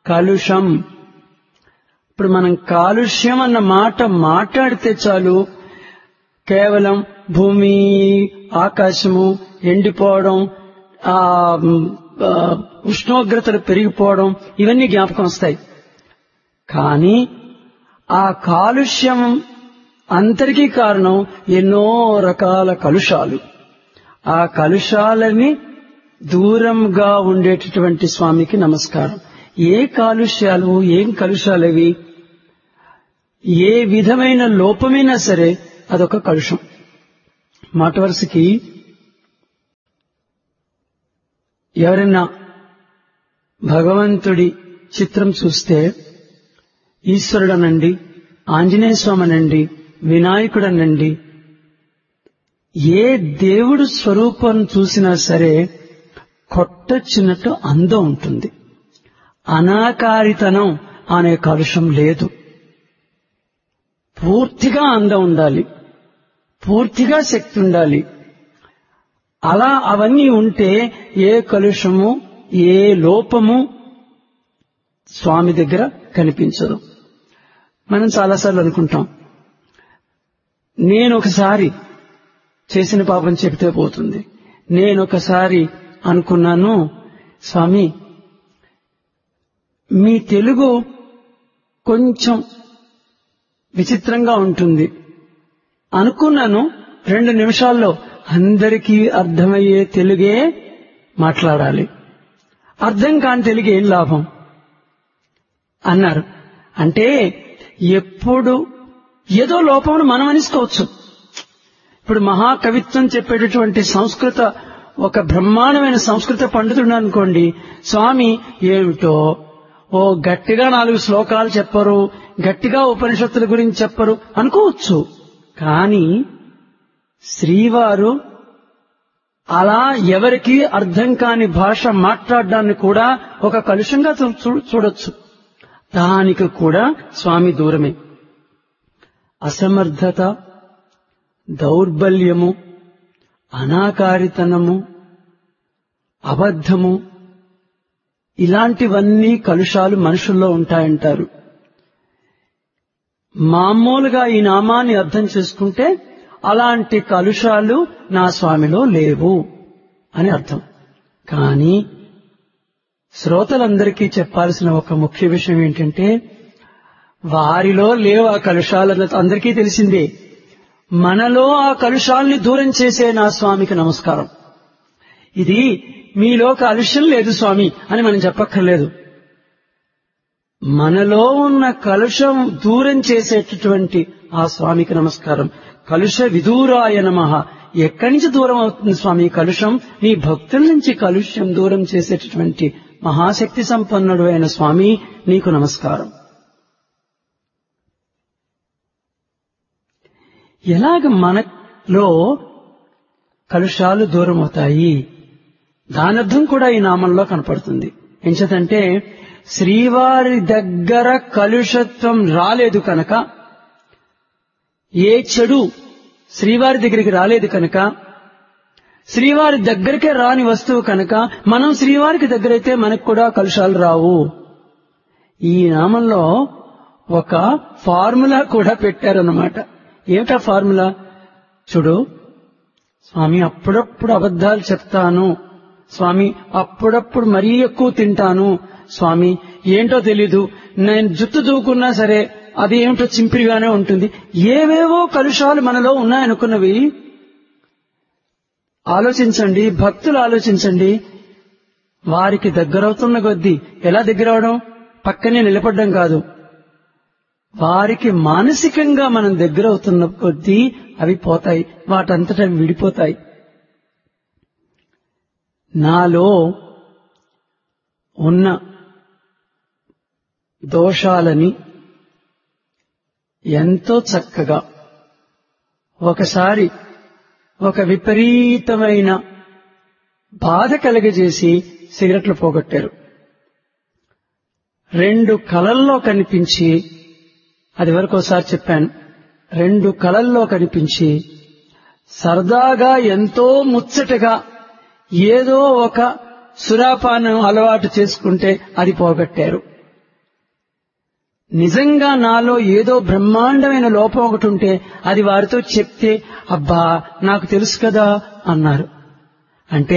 కలుషం ఇప్పుడు మనం కాలుష్యం అన్న మాట మాట్లాడితే చాలు కేవలం భూమి ఆకాశము ఎండిపోవడం ఆ ఆ, ఉష్ణోగ్రతలు పెరిగిపోవడం ఇవన్నీ జ్ఞాపకం వస్తాయి కానీ ఆ కాలుష్యం అంతరికీ కారణం ఎన్నో రకాల కలుషాలు ఆ కలుషాలని దూరంగా ఉండేటటువంటి స్వామికి నమస్కారం ఏ కాలుష్యాలు ఏం కలుషాలవి ఏ విధమైన లోపమైనా సరే అదొక కలుషం మాట వరుసకి ఎవరైనా భగవంతుడి చిత్రం చూస్తే ఈశ్వరుడనండి ఆంజనేయ స్వామనండి వినాయకుడనండి ఏ దేవుడు స్వరూపం చూసినా సరే కొట్టొచ్చినట్టు అందం ఉంటుంది అనాకారితనం అనే కలుషం లేదు పూర్తిగా అందం ఉండాలి పూర్తిగా శక్తి ఉండాలి అలా అవన్నీ ఉంటే ఏ కలుషము ఏ లోపము స్వామి దగ్గర కనిపించదు మనం చాలాసార్లు అనుకుంటాం నేను ఒకసారి చేసిన పాపం చెబితే పోతుంది నేను ఒకసారి అనుకున్నాను స్వామి మీ తెలుగు కొంచెం విచిత్రంగా ఉంటుంది అనుకున్నాను రెండు నిమిషాల్లో అందరికీ అర్థమయ్యే తెలుగే మాట్లాడాలి అర్థం కాని తెలుగు ఏం లాభం అన్నారు అంటే ఎప్పుడు ఏదో లోపమును మనం అనిసుకోవచ్చు ఇప్పుడు మహాకవిత్వం చెప్పేటటువంటి సంస్కృత ఒక బ్రహ్మాండమైన సంస్కృత పండితుడు అనుకోండి స్వామి ఏమిటో ఓ గట్టిగా నాలుగు శ్లోకాలు చెప్పరు గట్టిగా ఉపనిషత్తుల గురించి చెప్పరు అనుకోవచ్చు కానీ శ్రీవారు అలా ఎవరికి అర్థం కాని భాష మాట్లాడడాన్ని కూడా ఒక కలుషంగా చూ- చూ- చూడొచ్చు దానికి కూడా స్వామి దూరమే అసమర్థత దౌర్బల్యము అనాకారితనము అబద్ధము ఇలాంటివన్నీ కలుషాలు మనుషుల్లో ఉంటాయంటారు మామూలుగా ఈ నామాన్ని అర్థం చేసుకుంటే అలాంటి కలుషాలు నా స్వామిలో లేవు అని అర్థం కానీ శ్రోతలందరికీ చెప్పాల్సిన ఒక ముఖ్య విషయం ఏంటంటే వారిలో లేవు ఆ కలుషాలు అందరికీ తెలిసిందే మనలో ఆ కలుషాల్ని దూరం చేసే నా స్వామికి నమస్కారం ఇది మీలో కాలుష్యం లేదు స్వామి అని మనం చెప్పక్కర్లేదు మనలో ఉన్న కలుషం దూరం చేసేటటువంటి ఆ స్వామికి నమస్కారం కలుష విదూరాయ నమః ఎక్కడి నుంచి దూరం అవుతుంది స్వామి ఈ కలుషం నీ భక్తుల నుంచి కలుష్యం దూరం చేసేటటువంటి మహాశక్తి సంపన్నుడు అయిన స్వామి నీకు నమస్కారం ఎలాగ మనలో కలుషాలు దూరం అవుతాయి దానర్థం కూడా ఈ నామంలో కనపడుతుంది ఎంచదంటే శ్రీవారి దగ్గర కలుషత్వం రాలేదు కనుక ఏ చెడు శ్రీవారి దగ్గరికి రాలేదు కనుక శ్రీవారి దగ్గరికే రాని వస్తువు కనుక మనం శ్రీవారికి దగ్గరైతే మనకు కూడా కలుషాలు రావు ఈ నామంలో ఒక ఫార్ములా కూడా పెట్టారన్నమాట ఏమిటా ఫార్ములా చూడు స్వామి అప్పుడప్పుడు అబద్ధాలు చెప్తాను స్వామి అప్పుడప్పుడు మరీ ఎక్కువ తింటాను స్వామి ఏంటో తెలీదు నేను జుట్టు దూకున్నా సరే అది ఏమిటో చింపిరిగానే ఉంటుంది ఏవేవో కలుషాలు మనలో ఉన్నాయనుకున్నవి ఆలోచించండి భక్తులు ఆలోచించండి వారికి దగ్గరవుతున్న కొద్దీ ఎలా దగ్గరవడం పక్కనే నిలబడడం కాదు వారికి మానసికంగా మనం దగ్గరవుతున్న కొద్దీ అవి పోతాయి వాటంతట అవి విడిపోతాయి నాలో ఉన్న దోషాలని ఎంతో చక్కగా ఒకసారి ఒక విపరీతమైన బాధ కలగజేసి సిగరెట్లు పోగొట్టారు రెండు కలల్లో కనిపించి అది వరకు ఒకసారి చెప్పాను రెండు కలల్లో కనిపించి సరదాగా ఎంతో ముచ్చటగా ఏదో ఒక సురాపానం అలవాటు చేసుకుంటే అది పోగొట్టారు నిజంగా నాలో ఏదో బ్రహ్మాండమైన లోపం ఒకటి ఉంటే అది వారితో చెప్తే అబ్బా నాకు తెలుసు కదా అన్నారు అంటే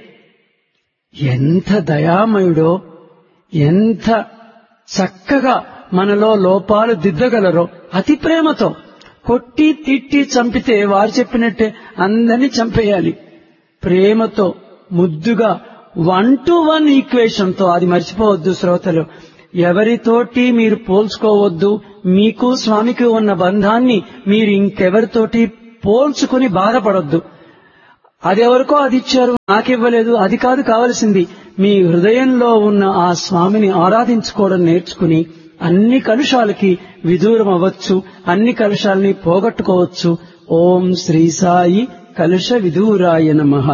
ఎంత దయామయుడో ఎంత చక్కగా మనలో లోపాలు దిద్దగలరో అతి ప్రేమతో కొట్టి తిట్టి చంపితే వారు చెప్పినట్టే అందరినీ చంపేయాలి ప్రేమతో ముద్దుగా వన్ టు వన్ ఈక్వేషన్ తో అది మర్చిపోవద్దు శ్రోతలు ఎవరితోటి మీరు పోల్చుకోవద్దు మీకు స్వామికి ఉన్న బంధాన్ని మీరు ఇంకెవరితోటి పోల్చుకుని బాధపడొద్దు అది ఎవరికో అది ఇచ్చారు నాకివ్వలేదు అది కాదు కావలసింది మీ హృదయంలో ఉన్న ఆ స్వామిని ఆరాధించుకోవడం నేర్చుకుని అన్ని కలుషాలకి విదూరం అవ్వచ్చు అన్ని కలుషాలని పోగొట్టుకోవచ్చు ఓం శ్రీ సాయి కలుష విదూరాయ నమః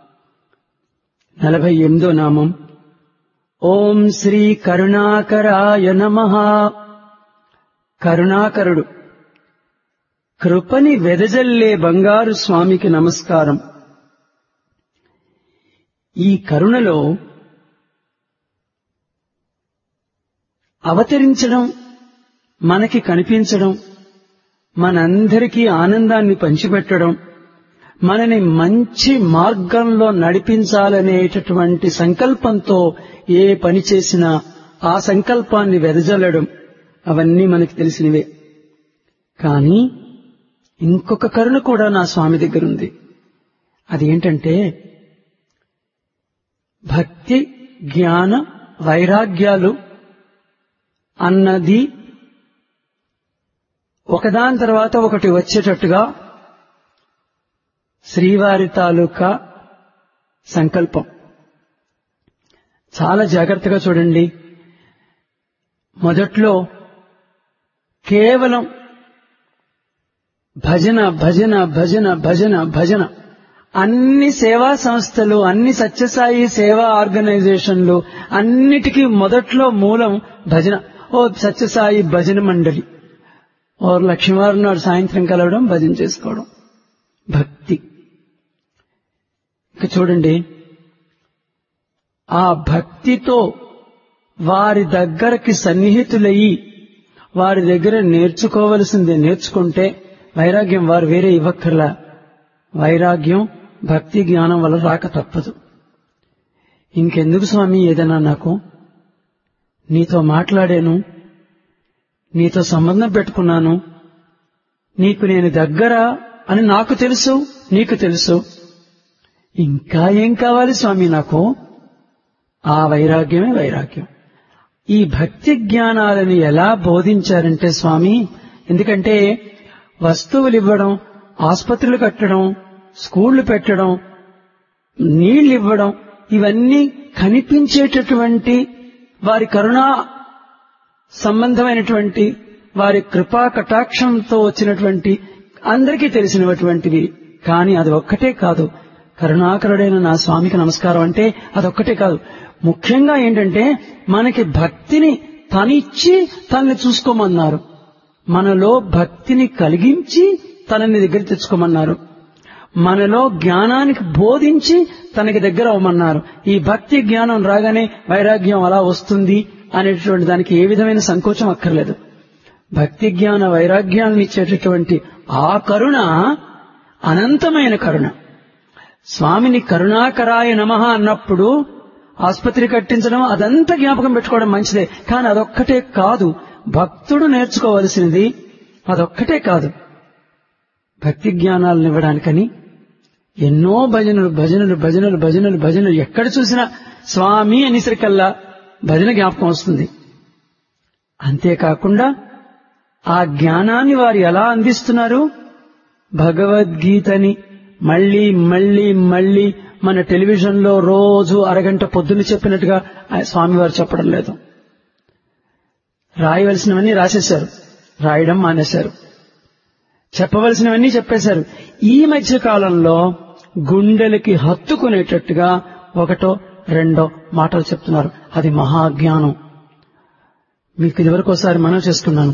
నలభై ఎనిమిదో నామం ఓం శ్రీ కరుణాకరాయ నమః కరుణాకరుడు కృపని వెదజల్లే బంగారు స్వామికి నమస్కారం ఈ కరుణలో అవతరించడం మనకి కనిపించడం మనందరికీ ఆనందాన్ని పంచిపెట్టడం మనని మంచి మార్గంలో నడిపించాలనేటటువంటి సంకల్పంతో ఏ పని చేసినా ఆ సంకల్పాన్ని వెదజల్లడం అవన్నీ మనకి తెలిసినవే కానీ ఇంకొక కరుణ కూడా నా స్వామి దగ్గర ఉంది అదేంటంటే భక్తి జ్ఞాన వైరాగ్యాలు అన్నది ఒకదాని తర్వాత ఒకటి వచ్చేటట్టుగా శ్రీవారి తాలూకా సంకల్పం చాలా జాగ్రత్తగా చూడండి మొదట్లో కేవలం భజన భజన భజన భజన భజన అన్ని సేవా సంస్థలు అన్ని సత్యసాయి సేవా ఆర్గనైజేషన్లు అన్నిటికీ మొదట్లో మూలం భజన ఓ సత్యసాయి భజన మండలి ఓ లక్ష్మీవారం నాడు సాయంత్రం కలవడం భజన చేసుకోవడం భక్తి ఇక చూడండి ఆ భక్తితో వారి దగ్గరకి సన్నిహితులయ్యి వారి దగ్గర నేర్చుకోవలసింది నేర్చుకుంటే వైరాగ్యం వారు వేరే ఇవ్వక్కర్లా వైరాగ్యం భక్తి జ్ఞానం వల్ల రాక తప్పదు ఇంకెందుకు స్వామి ఏదైనా నాకు నీతో మాట్లాడాను నీతో సంబంధం పెట్టుకున్నాను నీకు నేను దగ్గర అని నాకు తెలుసు నీకు తెలుసు ఇంకా ఏం కావాలి స్వామి నాకు ఆ వైరాగ్యమే వైరాగ్యం ఈ భక్తి జ్ఞానాలని ఎలా బోధించారంటే స్వామి ఎందుకంటే వస్తువులు ఇవ్వడం ఆసుపత్రులు కట్టడం స్కూళ్లు పెట్టడం నీళ్లు ఇవ్వడం ఇవన్నీ కనిపించేటటువంటి వారి కరుణా సంబంధమైనటువంటి వారి కృపా కటాక్షంతో వచ్చినటువంటి అందరికీ తెలిసినటువంటివి కానీ అది ఒక్కటే కాదు కరుణాకరుడైన నా స్వామికి నమస్కారం అంటే అదొక్కటే కాదు ముఖ్యంగా ఏంటంటే మనకి భక్తిని తనిచ్చి తనని చూసుకోమన్నారు మనలో భక్తిని కలిగించి తనని దగ్గర తెచ్చుకోమన్నారు మనలో జ్ఞానానికి బోధించి తనకి దగ్గర అవ్వమన్నారు ఈ భక్తి జ్ఞానం రాగానే వైరాగ్యం అలా వస్తుంది అనేటువంటి దానికి ఏ విధమైన సంకోచం అక్కర్లేదు భక్తి జ్ఞాన వైరాగ్యాలను ఇచ్చేటటువంటి ఆ కరుణ అనంతమైన కరుణ స్వామిని కరుణాకరాయ నమః అన్నప్పుడు ఆసుపత్రి కట్టించడం అదంతా జ్ఞాపకం పెట్టుకోవడం మంచిదే కానీ అదొక్కటే కాదు భక్తుడు నేర్చుకోవలసినది అదొక్కటే కాదు భక్తి జ్ఞానాలను ఇవ్వడానికని ఎన్నో భజనలు భజనలు భజనలు భజనలు భజనలు ఎక్కడ చూసినా స్వామి అనేసరికల్లా భజన జ్ఞాపకం వస్తుంది అంతేకాకుండా ఆ జ్ఞానాన్ని వారు ఎలా అందిస్తున్నారు భగవద్గీతని మళ్లీ మళ్లీ మళ్లీ మన టెలివిజన్లో రోజు అరగంట పొద్దున్న చెప్పినట్టుగా స్వామివారు చెప్పడం లేదు రాయవలసినవన్నీ రాసేశారు రాయడం మానేశారు చెప్పవలసినవన్నీ చెప్పేశారు ఈ మధ్య కాలంలో గుండెలకి హత్తుకునేటట్టుగా ఒకటో రెండో మాటలు చెప్తున్నారు అది మహాజ్ఞానం మీకు ఇదివరకు ఒకసారి మనం చేసుకున్నాను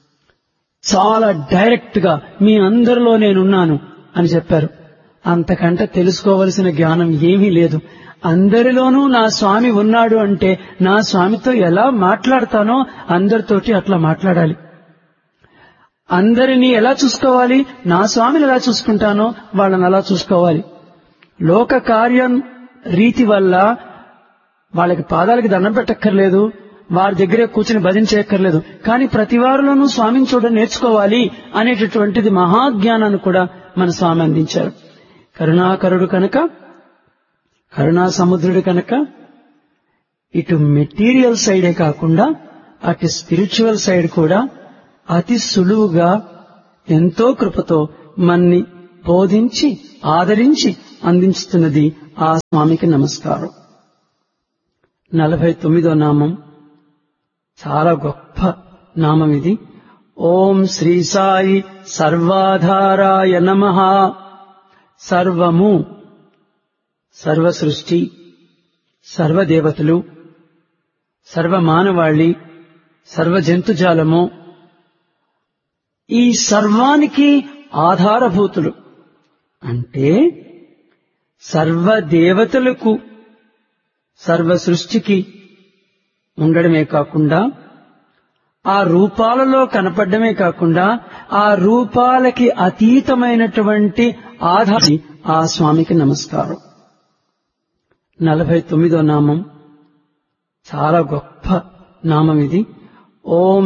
చాలా డైరెక్ట్ గా మీ అందరిలో నేనున్నాను అని చెప్పారు అంతకంటే తెలుసుకోవలసిన జ్ఞానం ఏమీ లేదు అందరిలోనూ నా స్వామి ఉన్నాడు అంటే నా స్వామితో ఎలా మాట్లాడతానో అందరితోటి అట్లా మాట్లాడాలి అందరినీ ఎలా చూసుకోవాలి నా స్వామిని ఎలా చూసుకుంటానో వాళ్ళని అలా చూసుకోవాలి లోక కార్యం రీతి వల్ల వాళ్ళకి పాదాలకి దండం పెట్టక్కర్లేదు వారి దగ్గరే కూర్చుని భజన చేయక్కర్లేదు కానీ ప్రతి వారిలోనూ స్వామిని చూడ నేర్చుకోవాలి అనేటటువంటిది మహాజ్ఞానాన్ని కూడా మన స్వామి అందించారు కరుణాకరుడు కనుక కరుణా సముద్రుడు కనుక ఇటు మెటీరియల్ సైడే కాకుండా అటు స్పిరిచువల్ సైడ్ కూడా అతి సులువుగా ఎంతో కృపతో మన్ని బోధించి ఆదరించి అందించుతున్నది ఆ స్వామికి నమస్కారం నలభై తొమ్మిదో నామం చాలా గొప్ప నామం ఇది ఓం శ్రీ సాయి సర్వాధారాయ నమ సర్వము సర్వ సృష్టి సర్వదేవతలు సర్వ మానవాళి సర్వ జంతుజాలము ఈ సర్వానికి ఆధారభూతులు అంటే సర్వ దేవతలకు సర్వ సృష్టికి ఉండడమే కాకుండా ఆ రూపాలలో కనపడమే కాకుండా ఆ రూపాలకి అతీతమైనటువంటి ఆధారి ఆ స్వామికి నమస్కారం నలభై తొమ్మిదో నామం చాలా గొప్ప నామం ఇది ఓం